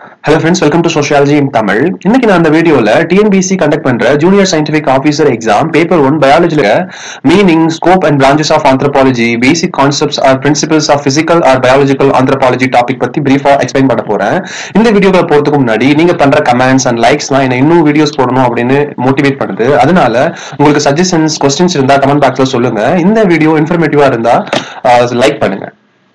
hello friends welcome to sociology in Tamil இன்னைக்கு நான் அந்த வீடியோல டிஎன்பிசி கண்டக்ட் பண்ற junior scientific officer exam paper one பயாலஜில meaning scope and branches of anthropology basic concepts or principles of physical or biological anthropology topic பத்தி பிரீஃபா explain பண்ண போறேன் இந்த வீடியோவை போறதுக்கு முன்னாடி நீங்க பண்ற கமெண்ட்ஸ் அண்ட் லைக்ஸ்லாம் என்ன இன்னும் வீடியோஸ் போடணும் அப்படின்னு மோட்டிவேட் பண்ணுது அதனால உங்களுக்கு சஜஷன்ஸ் கொஸ்டின்ஸ் இருந்தா கமெண்ட் பாக்ஸ்ல சொல்லுங்க இந்த வீடியோ இன்ஃபர்மேட்டிவா இருந்தா லைக் பண்ணுங்க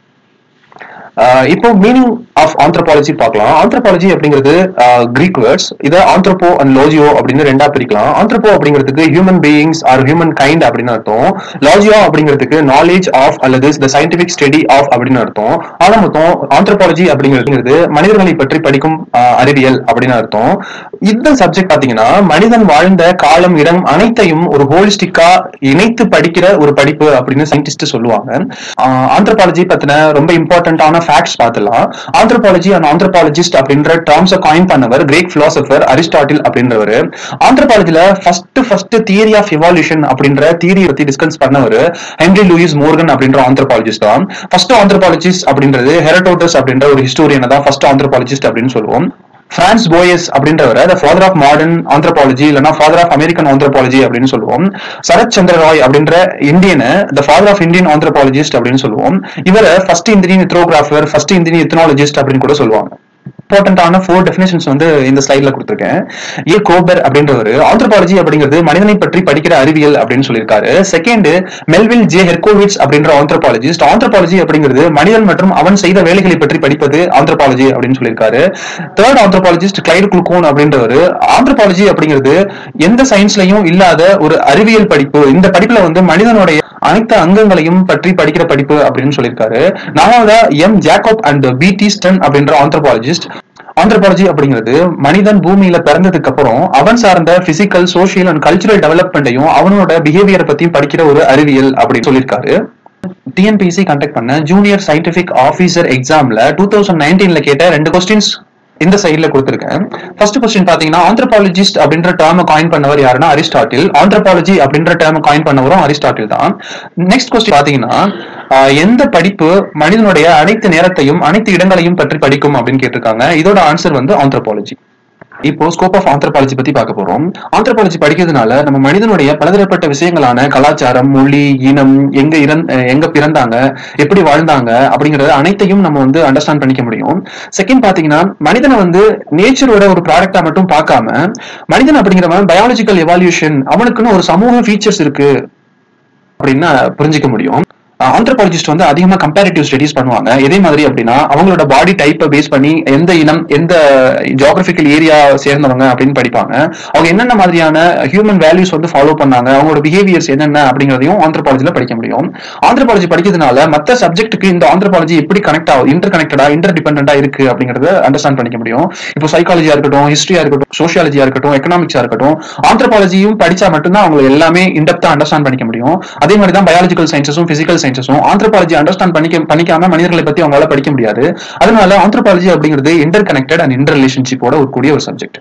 ஆஹ் இப்போ மீனிங் ஆஃப் ஆந்த்ரோபாலஜி பார்க்கலாம் ஆந்த்ரோபாலஜி அப்படிங்கிறது கிரீக் வேர்ட்ஸ் இதை ஆந்த்ரோபோ அண்ட் லோஜியோ அப்படின்னு ரெண்டா பிரிக்கலாம் ஆந்த்ரோபோ அப்படிங்கிறதுக்கு human beings or humankind அப்படின்னு அர்த்தம் லாஜியோ அப்படிங்கிறதுக்கு நாலேஜ் ஆஃப் அல்லது த சயின்டிபிக் ஸ்டடி ஆஃப் அப்படின்னு அர்த்தம் ஆனா மொத்தம் ஆந்த்ரோபாலஜி அப்படிங்கிறது மனிதர்களை பற்றி படிக்கும் ஆஹ் அறிவியல் அப்படின்னு அர்த்தம் இந்த சப்ஜெக்ட் பாத்தீங்கன்னா மனிதன் வாழ்ந்த காலம் இடம் அனைத்தையும் ஒரு ஹோலிஸ்டிக்கா இணைத்து படிக்கிற ஒரு படிப்பு அப்படின்னு சயின்டிஸ்ட் சொல்லுவாங்க ஆந்த்ரோபாலஜி பத்தின ரொம்ப இம்பார்ட்டன்டான ஃபேக்ட்ஸ் பார்த்துலாம் ஆந்த்ரோபாலஜி அண்ட் ஆந்த்ரோபாலஜிஸ்ட் அப்படின்ற டேர்ம்ஸை காயின் பண்ணவர் கிரேக் பிலாசபர் அரிஸ்டாட்டில் அப்படின்றவர் ஆந்த்ரோபாலஜில first first theory of evolution அப்படின்ற தியரி பத்தி டிஸ்கஸ் பண்ணவர் ஹென்ரி லூயிஸ் மோர்கன் அப்படின்ற ஆந்த்ரோபாலஜிஸ்ட் தான் ஃபர்ஸ்ட் ஆந்த்ரோபாலஜிஸ்ட் அப்படின்றது ஹெரடோட்டஸ் அப்படின்ற ஒரு ஹிஸ்டோரியனை தான் ஃபர்ஸ்ட் ஆந்த்ரோபாலஜிஸ்ட் அப்படின்னு சொல்லுவோம் பிரான்ஸ் போயஸ் அப்படின்றவர் the father of modern anthropology இல்லைனா ஃபாதர் ஆஃப் அமெரிக்கன் ஆந்த்ரோபாலஜி அப்படின்னு சொல்லுவோம் சரத் சந்திர ராய் அப்படின்ற இந்தியனை the father of Indian anthropologist அப்படின்னு சொல்லுவோம் இவரை first Indian ethnographer first Indian ethnologist அப்படின்னு கூட சொல்லுவாங்க இம்பார்ட்டன்டான ஃபோர் டெஃபினேஷன்ஸ் வந்து இந்த ஸ்லைட்ல கொடுத்துருக்கேன் ஏ கோபர் அப்படின்றவர் ஆந்த்ரோபாலஜி அப்படிங்கிறது மனிதனை பற்றி படிக்கிற அறிவியல் அப்படின்னு சொல்லியிருக்காரு செகண்ட் மெல்வில் ஜே ஹெர்கோவிட்ஸ் அப்படின்ற ஆந்த்ரோபாலஜிஸ்ட் ஆந்த்ரோபாலஜி அப்படிங்கிறது மனிதன் மற்றும் அவன் செய்த வேலைகளை பற்றி படிப்பது ஆந்த்ரோபாலஜி அப்படின்னு சொல்லியிருக்காரு தேர்ட் ஆந்த்ரோபாலஜிஸ்ட் கிளைடு குளுக்கோன் அப்படின்றவர் ஆந்த்ரோபாலஜி அப்படிங்கிறது எந்த சயின்ஸ்லயும் இல்லாத ஒரு அறிவியல் படிப்பு இந்த படிப்புல வந்து மனிதனுடைய அனைத்து அங்கங்களையும் பற்றி படிக்கிற படிப்பு அப்படின்னு சொல்லியிருக்காரு நாலாவதா M Jacob and B T Stern அப்படின்ற ஆந்த்ரோபாலஜிஸ்ட் ஆந்த்ரோபாலஜி அப்படிங்கிறது மனிதன் பூமியில பிறந்ததுக்கு அப்புறம் அவன் சார்ந்த பிசிக்கல் சோசியல் அண்ட் கல்ச்சுரல் டெவலப்மெண்ட்டையும் அவனோட பிஹேவியரை பத்தியும் படிக்கிற ஒரு அறிவியல் அப்படின்னு சொல்லியிருக்காரு டிஎன்பிசி கண்டக்ட் பண்ண ஜூனியர் சயின்டிபிக் ஆபீசர் எக்ஸாம்ல டூ தௌசண்ட் நைன்டீன்ல கேட்ட ரெண்டு கொஸ்டின்ஸ் இந்த சைட்ல கொடுத்துருக்கேன் ஃபர்ஸ்ட் கொஸ்டின் பாத்தீங்கன்னா ஆந்த்ரோபாலஜிஸ்ட் அப்படின்ற டேர்ம் காயின் பண்ணவர் யாருன்னா அரிஸ்டாட்டில் ஆந்த்ரோபாலஜி அப்படின்ற டேர்ம் காயின் பண்ணவரும் அரிஸ்டாட்டில் தான் நெக்ஸ்ட் கொஸ்டின் பாத்தீங்கன்னா எந்த படிப்பு மனிதனுடைய அனைத்து நேரத்தையும் அனைத்து இடங்களையும் பற்றி படிக்கும் அப்படின்னு கேட்டிருக்காங்க இதோட ஆன்சர் வந்து ஆந்த்ரோபாலஜி இப்போ ஸ்கோப் ஆஃப் ஆந்த்ரோபாலஜி பத்தி பார்க்க போறோம் ஆந்த்ரோபாலஜி படிக்கிறதுனால நம்ம மனிதனுடைய பலதரப்பட்ட விஷயங்களான கலாச்சாரம் மொழி இனம் எங்க இறந்த எங்க பிறந்தாங்க எப்படி வாழ்ந்தாங்க அப்படிங்கறது அனைத்தையும் நம்ம வந்து அண்டர்ஸ்டாண்ட் பண்ணிக்க முடியும் செகண்ட் பாத்தீங்கன்னா மனிதனை வந்து நேச்சரோட ஒரு ப்ராடக்டா மட்டும் பார்க்காம மனிதன் அப்படிங்கிறவன் பயாலஜிக்கல் எவால்யூஷன் அவனுக்குன்னு ஒரு சமூக ஃபீச்சர்ஸ் இருக்கு அப்படின்னு புரிஞ்சுக்க முடியும் ஆந்த்ரோபாலஜிஸ்ட் வந்து அதிகமா கம்பேரிட்டிவ் ஸ்டடிஸ் பண்ணுவாங்க இதே மாதிரி அப்படின்னா அவங்களோட பாடி டைப்பை பேஸ் பண்ணி எந்த இனம் எந்த ஜியாகிரபிக்கல் ஏரியா சேர்ந்தவங்க அப்படின்னு படிப்பாங்க அவங்க என்னென்ன மாதிரியான ஹியூமன் வேல்யூஸ் வந்து ஃபாலோ பண்ணாங்க அவங்களோட பிஹேவியர்ஸ் என்னென்ன அப்படிங்கிறதையும் ஆந்த்ரோபாலஜில படிக்க முடியும் ஆந்த்ரோபாலஜி படிக்கிறதுனால மற்ற சப்ஜெக்ட்டுக்கு இந்த ஆந்த்ரோபாலஜி எப்படி கனெக்ட் ஆகும் இன்டர் கனெக்டடா இன்டர் டிபெண்டா இருக்கு அப்படிங்கறத அண்டர்ஸ்டாண்ட் பண்ணிக்க முடியும் இப்போ சைக்காலஜியா இருக்கட்டும் ஹிஸ்டரியா இருக்கட்டும் சோஷியாலஜியா இருக்கட்டும் எக்கனாமிக்ஸா இருக்கட்டும் ஆந்த்ரோபாலஜியும் படிச்சா மட்டும்தான் அவங்க எல்லாமே இன்டெப்தா அண்டர்ஸ்டாண்ட் பண்ணிக்க முடியும் அதே மாதிரி தான் பயாலஜிக்கல் சயின்சஸும் பிசிக்கல் சயின்சஸும் ஆந்த்ரோபாலஜி அண்டர்ஸ்டாண்ட் பண்ணிக்க பண்ணிக்காம மனிதர்களை பத்தி அவங்களால படிக்க முடியாது அதனால ஆந்த்ரோபாலஜி அப்படிங்கிறது இன்டர் கனெக்டட் அண்ட் இன்டர் ரிலேஷன்ஷிப்போட ஒரு கூடிய ஒரு சப்ஜெக்ட்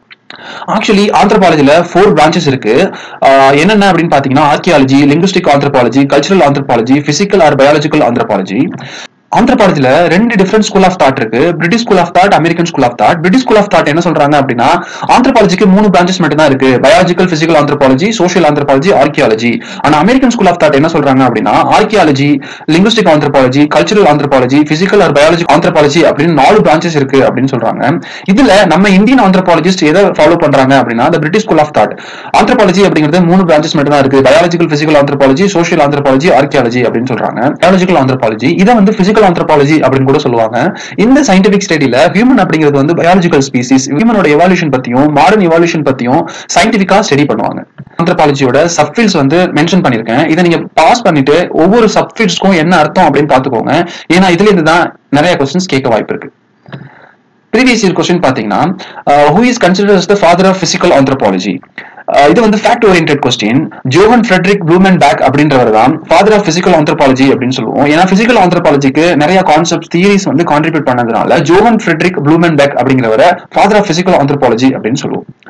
ஆக்சுவலி ஆந்த்ரோபாலஜில ஃபோர் பிரான்ச்சஸ் இருக்கு என்னென்ன அப்படின்னு பாத்தீங்கன்னா archaeology linguistic anthropology cultural anthropology physical or biological anthropology ஆந்த்ரோபாலஜில ரெண்டு டிஃபரெண்ட் ஸ்கூல் ஆஃப் தாட் இருக்கு British school of thought American school of thought British school of thought என்ன சொல்றாங்க அப்படின்னா ஆந்த்ரோபாலஜிக்கு மூணு பிரான்ச்சஸ் மட்டும் தான் இருக்கு biological physical anthropology social anthropology archaeology ஆனா அமெரிக்கன் ஸ்கூல் ஆஃப் தாட் என்ன சொல்றாங்க அப்படின்னா archaeology linguistic anthropology cultural anthropology physical or biology anthropology அப்படின்னு நாலு பிரான்ச்சஸ் இருக்கு அப்படின்னு சொல்றாங்க இதுல நம்ம இந்தியன் ஆந்த்ரோபாலஜிஸ்ட் எதை ஃபாலோ பண்றாங்க அப்படின்னா the British school of thought anthropology அப்படிங்கிறது மூணு பிரான்ச்சஸ் மட்டும் தான் இருக்கு biological physical anthropology social anthropology archaeology அப்படின்னு சொல்றாங்க பயாலஜிக்கல் ஆந்த்ரோபாலஜி இதை வந்து பிசிக்கல் ஆந்த்ரோபாலஜி அப்படின்னு கூட சொல்லுவாங்க இந்த சயின்டிபிக் ஸ்டடியில ஹியூமன் அப்படிங்கிறது வந்து பயாலஜிக்கல் ஸ்பீசிஸ் ஹியூமனோட எவால்யூஷன் பத்தியும் மாடர்ன் எவால்யூஷன் பத்தியும் சயின்டிபிக்கா ஸ்டடி பண்ணுவாங்க ஆந்த்ரோபாலஜியோட சப்ஃபீல்ட்ஸ் வந்து மென்ஷன் பண்ணிருக்கேன் இதை நீங்க பாஸ் பண்ணிட்டு ஒவ்வொரு சப்ஃபீல்ட்ஸ்க்கும் என்ன அர்த்தம் அப்படின்னு பாத்துக்கோங்க ஏன்னா இதுல இருந்து தான் நிறைய கொஸ்டின்ஸ் கேட்க வாய்ப்பு இருக்கு ப்ரீவியஸ் இயர் கொஸ்டின் பாத்தீங்கன்னா who is considers the father of physical anthropology இது வந்து fact oriented question Johann Friedrich Blumenbach அப்படின்றவர் தான் ஃபாதர் ஆஃப் பிசிக்கல் ஆந்த்ரோபாலஜி அப்படின்னு சொல்லுவோம் ஏன்னா பிசிக்கல் ஆந்த்ரோபாலஜிக்கு நிறைய கான்செப்ட் தியரிஸ் வந்து கான்ட்ரிபியூட் பண்ணதுனால ஜோவன் ஃபிரெட்ரிக் ப்ளூமன் பேக் அப்படிங்கிறவரை ஃபாதர் ஆஃப் பிசிக்கல் ஆந்த்ரோபாலஜி அப்படின்னு சொல்லுவோம்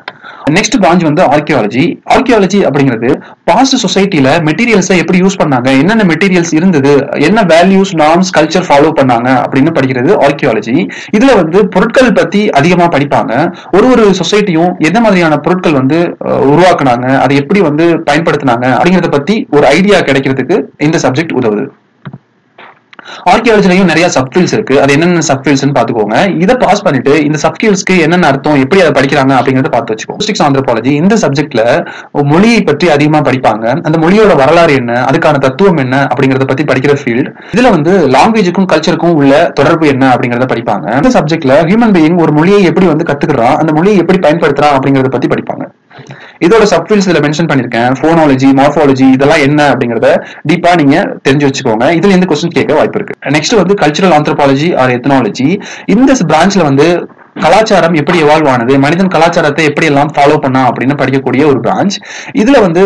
நெக்ஸ்ட் பிரான்ச் வந்து ஆர்கியாலஜி ஆர்கியாலஜி அப்படிங்கிறது பாஸ்ட் சொசைட்டில மெட்டீரியல்ஸை எப்படி யூஸ் பண்ணாங்க என்னென்ன மெட்டீரியல்ஸ் இருந்தது என்ன வேல்யூஸ் நார்ம்ஸ் கல்ச்சர் ஃபாலோ பண்ணாங்க அப்படின்னு படிக்கிறது ஆர்கியாலஜி இதுல வந்து பொருட்கள் பத்தி அதிகமா படிப்பாங்க ஒரு ஒரு சொசைட்டியும் எந்த மாதிரியான பொருட்கள் வந்து அஹ், உருவாக்குனாங்க அதை எப்படி வந்து பயன்படுத்தினாங்க அப்படிங்கறத பத்தி ஒரு ஐடியா கிடைக்கிறதுக்கு இந்த சப்ஜெக்ட் உதவுது ஆர்கியாலஜிலையும் நிறைய சப்ஃபீல்ஸ் இருக்கு அது என்னென்ன சப்ஃபீல்ஸ்னு பாத்துக்கோங்க இதை பாஸ் பண்ணிட்டு இந்த சப்ஃபீல்ஸ்க்கு என்னென்ன அர்த்தம் எப்படி அதை படிக்கிறாங்க அப்படிங்கறத பார்த்து வச்சுக்கோங்க Linguistics anthropology இந்த சப்ஜெக்ட்ல மொழியை பற்றி அதிகமா படிப்பாங்க அந்த மொழியோட வரலாறு என்ன அதுக்கான தத்துவம் என்ன அப்படிங்கறத பத்தி படிக்கிற ஃபீல்ட் இதுல வந்து லாங்குவேஜுக்கும் கல்ச்சருக்கும் உள்ள தொடர்பு என்ன அப்படிங்கறத படிப்பாங்க இந்த சப்ஜெக்ட்ல ஹியூமன் பீயிங் ஒரு மொழியை எப்படி வந்து கத்துக்கிறான் அந்த மொழியை எப்படி பயன்படுத்துறான் அப்படிங்கறத பத்தி படிப்பாங்க இதோட சப்ஃபீல்ஸ் இதுல மென்ஷன் பண்ணிருக்கேன் போனாலஜி மார்ஃபாலஜி இதெல்லாம் என்ன அப்படிங்கறத டீப்பா நீங்க தெரிஞ்சு வச்சுக்கோங்க இதுல இருந்து கொஸ்டின் கேட்க வாய்ப்பு இருக்கு நெக்ஸ்ட் வந்து கல்ச்சுரல் ஆந்த்ரோபாலஜி ஆர் எத்னாலஜி இந்த பிரான்ச்ல வந்து கலாச்சாரம் எப்படி எவால்வ் ஆனது மனிதன் கலாச்சாரத்தை எப்படி எல்லாம் ஃபாலோ பண்ணா அப்படின்னு படிக்கக்கூடிய ஒரு பிரான்ச் இதுல வந்து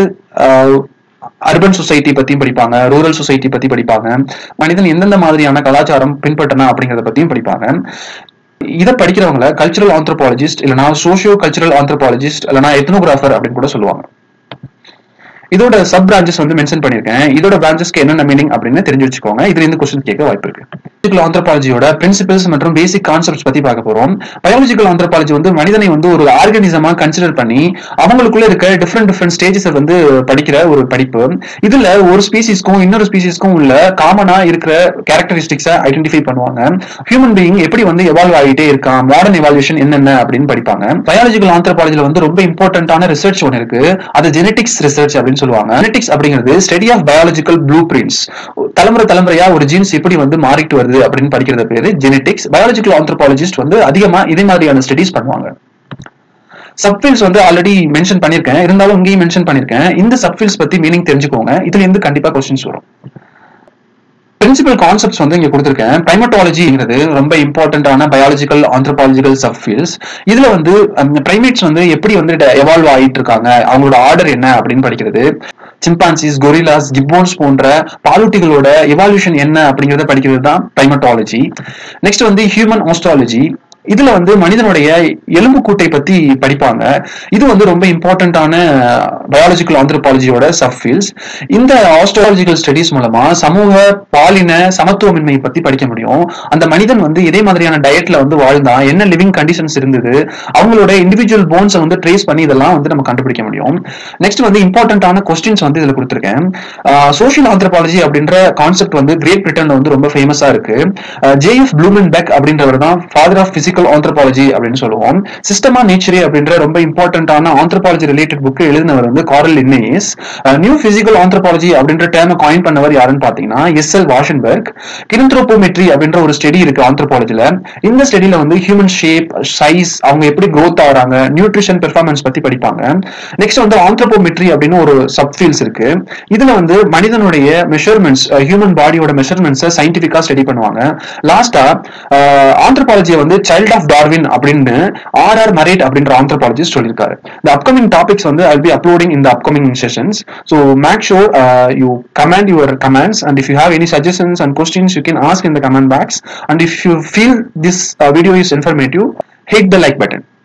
அர்பன் சொசைட்டி பத்தியும் படிப்பாங்க ரூரல் சொசைட்டி பத்தி படிப்பாங்க மனிதன் எந்தெந்த மாதிரியான கலாச்சாரம் பின்பற்றனா அப்படிங்கறத பத்தியும் படிப்பாங்க இதை படிக்கிறவங்கள கல்ச்சுரல் ஆந்த்ரோபாலஜிஸ்ட் இல்லைனா சோஷியோ கல்ச்சுரல் ஆந்த்ரோபாலஜிஸ்ட் இல்லைனா எத்னோகிராஃபர் அப்படின்னு கூட சொல்லுவாங்க இதோட சப் பிரான்ச்சஸ் வந்து மென்ஷன் பண்ணிருக்கேன் இதோட பிரான்ச்சஸ்க்கு என்னென்ன மீனிங் அப்படின்னு தெரிஞ்சு வச்சுக்கோங்க இதுல இருந்து கொஸ்டின் கேட்க வாய்ப்பு இருக்கு பயாலஜிக்கல் ஆந்த்ரோபாலஜியோட பிரின்சிபல்ஸ் மற்றும் பேசிக் கான்செப்ட்ஸ் பத்தி பார்க்க போறோம் பயாலஜிக்கல் ஆந்த்ரோபாலஜி வந்து மனிதனை வந்து ஒரு ஆர்கனிசமா கன்சிடர் பண்ணி அவங்களுக்குள்ள இருக்க டிஃப்ரெண்ட் டிஃப்ரெண்ட் ஸ்டேஜஸ் வந்து படிக்கிற ஒரு படிப்பு இதுல ஒரு ஸ்பீசிஸ்க்கும் இன்னொரு ஸ்பீசிஸ்க்கும் உள்ள காமனா இருக்கிற கேரக்டரிஸ்டிக்ஸை ஐடென்டிஃபை பண்ணுவாங்க ஹியூமன் பீயிங் எப்படி வந்து எவால்வ் ஆகிட்டே இருக்கான் மாடர்ன் எவால்யூஷன் என்னென்ன அப்படின்னு படிப்பாங்க பயாலஜிக்கல் ஆந்த்ரோபாலஜில வந்து ரொம்ப இம்பார்ட்டன்டான ரிசர்ச் ஒன்று இருக்கு அது ஜெனடிக்ஸ் ரிசர்ச் அப்படின்னு சொல்லுவாங்க ஜெனடிக்ஸ் அப்படிங்கிறது study of biological blueprints தலைமுறை தலைமுறையா ஒரு ஜீன்ஸ் எப்படி வந்து மாறிட்டு வருது அப்படின்னு படிக்கிறது பேரு ஜெனடிக்ஸ் பயாலஜிக்கல் ஆந்த்ரோபாலஜிஸ்ட் வந்து அதிகமா இதே மாதிரியான ஸ்டடிஸ் பண்ணுவாங்க சப்ஃபீல்ஸ் வந்து ஆல்ரெடி மென்ஷன் பண்ணிருக்கேன் இருந்தாலும் இங்கேயும் மென்ஷன் பண்ணிருக்கேன் இந்த சப்ஃபீல்ஸ் பத்தி மீனிங் தெரிஞ்சுக்கோங்க இதுல இருந்து கண்டிப்பா கொஸ்டின்ஸ் வரும் பிரின்சிபல் கான்செப்ட்ஸ் வந்து இங்க கொடுத்துருக்கேன் பிரைமட்டாலஜிங்கிறது ரொம்ப இம்பார்ட்டன்டான பயாலஜிக்கல் ஆந்த்ரோபாலஜிக்கல் சப்ஃபீல்ஸ் இதுல வந்து பிரைமேட்ஸ் வந்து எப்படி வந்து எவால்வ் ஆகிட்டு இருக்காங்க அவங்களோட ஆர்டர் என்ன அப்படின்னு படிக்கிறது சிம்பான்சிஸ் கொரிலாஸ் கிப்போன்ஸ் போன்ற பாலூட்டிகளோட எவால்யூஷன் என்ன அப்படிங்கறத படிக்கிறது தான் பிரைமட்டாலஜி நெக்ஸ்ட் வந்து ஹியூமன் ஆஸ்ட்ராலஜி இதுல வந்து மனிதனுடைய எலும்பு கூட்டை பத்தி படிப்பாங்க இது வந்து ரொம்ப இம்பார்ட்டன்டான பயாலஜிக்கல் ஆந்த்ரோபாலஜியோட சப்ஃபீல்ஸ் இந்த ஆஸ்ட்ராலஜிக்கல் ஸ்டடிஸ் மூலமா சமூக பாலின சமத்துவமின்மை பத்தி படிக்க முடியும் அந்த மனிதன் வந்து இதே மாதிரியான டயட்ல வந்து வாழ்ந்தா என்ன லிவிங் கண்டிஷன்ஸ் இருந்தது அவங்களோட இண்டிவிஜுவல் போன்ஸை வந்து ட்ரேஸ் பண்ணி இதெல்லாம் வந்து நம்ம கண்டுபிடிக்க முடியும் நெக்ஸ்ட் வந்து இம்பார்ட்டன்டான கொஸ்டின்ஸ் வந்து இதுல கொடுத்துருக்கேன் சோஷியல் ஆந்த்ரோபாலஜி அப்படின்ற கான்செப்ட் வந்து கிரேட் பிரிட்டன்ல வந்து ரொம்ப ஃபேமஸா இருக்கு ஜேஎஃப் ப்ளூமன் பெக் அப்படின்றவர் தான் ஃபாதர் ஆஃப் பிசிக்கல் ஆந்த்ரோபாலஜி அப்படின்னு சொல்லுவோம் சிஸ்டமா நேச்சரே அப்படின்ற ரொம்ப இம்பார்ட்டன்டான ஆந்த்ரோபாலஜி ரிலேட்டட் புக் எழுதினவர் வந்து Carl Linnaeus new physical anthropology அப்படின்ற டேர்மை காயின் பண்ணவர் யாருன்னு பாத்தீங்கன்னா எஸ் எல் வாஷன்பர்க் கிரிந்த்ரோபோமெட்ரி அப்படின்ற ஒரு ஸ்டடி இருக்கு ஆந்த்ரோபாலஜில இந்த ஸ்டடியில வந்து ஹியூமன் ஷேப் சைஸ் அவங்க எப்படி growth ஆகுறாங்க நியூட்ரிஷன் பெர்ஃபார்மன்ஸ் பத்தி படிப்பாங்க நெக்ஸ்ட் வந்து ஆந்த்ரோபோமெட்ரி அப்படின்னு ஒரு சப்ஃபீல்ஸ் இருக்கு இதுல வந்து மனிதனுடைய மெஷர்மெண்ட்ஸ் ஹியூமன் பாடியோட மெஷர்மெண்ட்ஸை சயின்டிபிக்கா ஸ்டடி பண்ணுவாங்க லாஸ்டா ஆந்த்ரோபாலஜியை வந்து சைல்ட் ஆஃப் டார்வின் அப்படின்னு ஆர் ஆர் மரேட் அப்படின்ற ஆந்த்ரோபாலஜிஸ்ட் சொல்லியிருக்காரு இந்த அப்கமிங் டாபிக்ஸ் வந்து ஐ பி அப்லோடிங் இந்த upcoming sessions so make sure you comment your comments and if you have any suggestions and questions you can ask in the comment box and if you feel this video is informative hit the like button